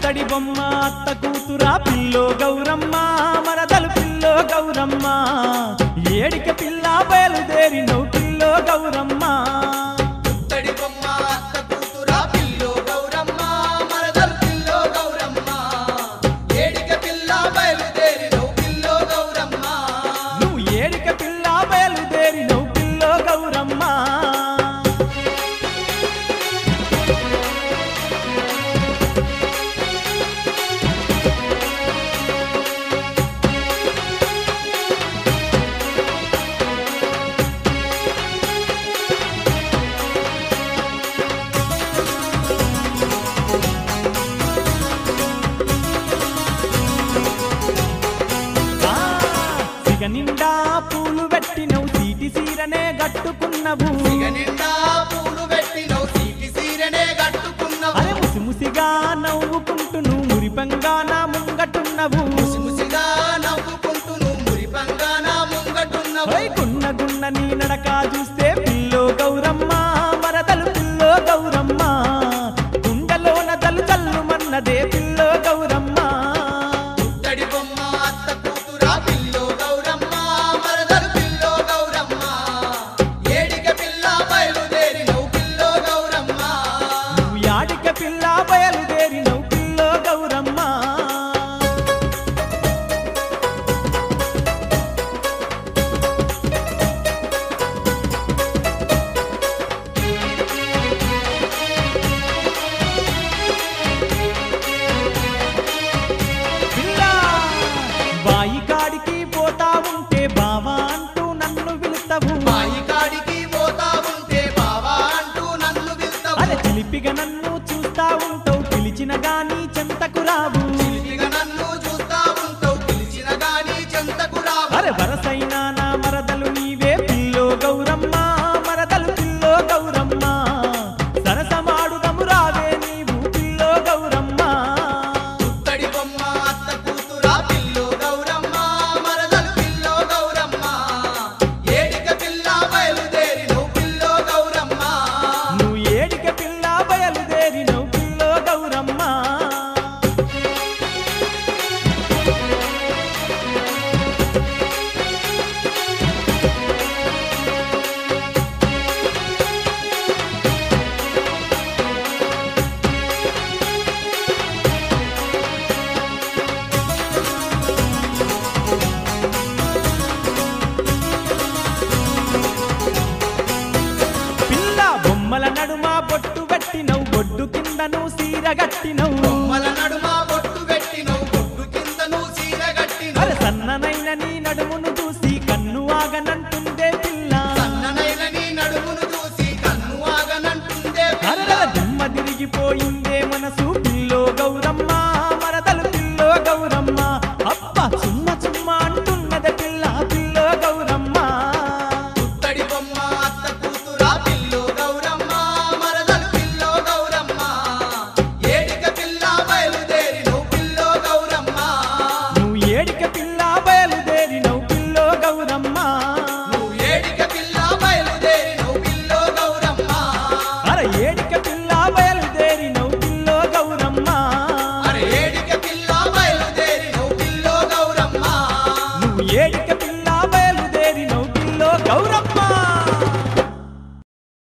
పుత్తడి బొమ్మ అత్త కూతురా పిల్లో గౌరమ్మ మరదలు పిల్లో గౌరమ్మ ఏడిక పిల్ల బయలుదేరినవు పిల్లో గౌరమ్మ పుత్తడి బొమ్మ అత్త కూతురా పిల్లో గౌరమ్మ మరదలు పిల్లో గౌరమ్మ ఏడిక పిల్ల బయలుదేరినవు పిల్లో గౌరమ్మ నువ్వు ఏడిక పిల్ల బయలుదేరినవు పిల్లో గౌరమ్మ ఆ, సిగ నిండా పూలు పెట్టినవు సీటి సీరనే గట్టుకున్నవు ఇక నిండా పూలు పెట్టినవు సీటి సీరనే కట్టుకున్నవు అరే ముసి ముసిగా నవ్వుకుంటూ నువ్వు మురిపంగా నా ముంగటున్నవు ముసిముసిగా నవ్వుకుంటూ నువ్వు మురిపంగా నా ముంగటున్నవు ఓయ్ గున్న గున్న నీ నడక చూస్తే పిల్లో గౌరమ్మ మరదలు పిల్లో గౌరమ్మ గుండెలోన తల్లు తల్లు మన్నదే పిల్లో గౌరమ్మ పుత్తడి బొమ్మ అత్త కూతురా పిల్లో గౌరమ్మ మరదలు పిల్లో గౌరమ్మ ఏడిక పిల్ల బయలుదేరినవు పిల్లో గౌరమ్మ నువ్వు యాడిక పిల్ల బయలుదేరినవు పిల్లో గౌరమ్మ పిల్ల బాయి కాడికి పోతా ఉంటే బావా అంటూ నన్ను పిలుస్తావు మాయి కాడికి పోతా ఉంటే బావా అంటూ నన్ను పిలుస్తావు అరే చిలిపిగా నన్ను చూస్తా ఉంటావు పిలిచిన గాని చెంతకు రావు చిలిపిగా నన్ను చూస్తా ఉంటావు పిలిచిన గాని చెంతకు రావు అరే వరసైన నా మరదలు నీవే పిల్లో గౌరమ్మ మరదలు పిల్లో గౌరమ్మ సరసమాడుదము రావే నీవు పిల్లో గౌరమ్మ పుత్తడి బొమ్మ అత్త కూతురా పిల్లో గౌరమ్మ మరదలు పిల్లో గౌరమ్మ ఏడిక పిల్ల బయలుదేరినవు పిల్లో గౌరమ్మ నువ్వు ఏడిక పిల్ల బయలుదేరినవు పిల్లో గౌరమ్మ పిల్ల బొమ్మల నడుమ బొట్టు పెట్టినవు బొడ్డు కిందను సీర గట్టినవు బొమ్మల నడుమ బొట్టు పెట్టినవు బొట్టు కింద నువ్వు చీర అరే కట్టినవు సన్ననైన నీ నడుమును చూసి కన్ను ఆగనంటుందే పిల్ల సన్ననైన నీ నడుమును చూసి కన్ను ఆగనంటుందే పిల్ల. అరల దిమ్మ తిరిగిపోయిందే మనసు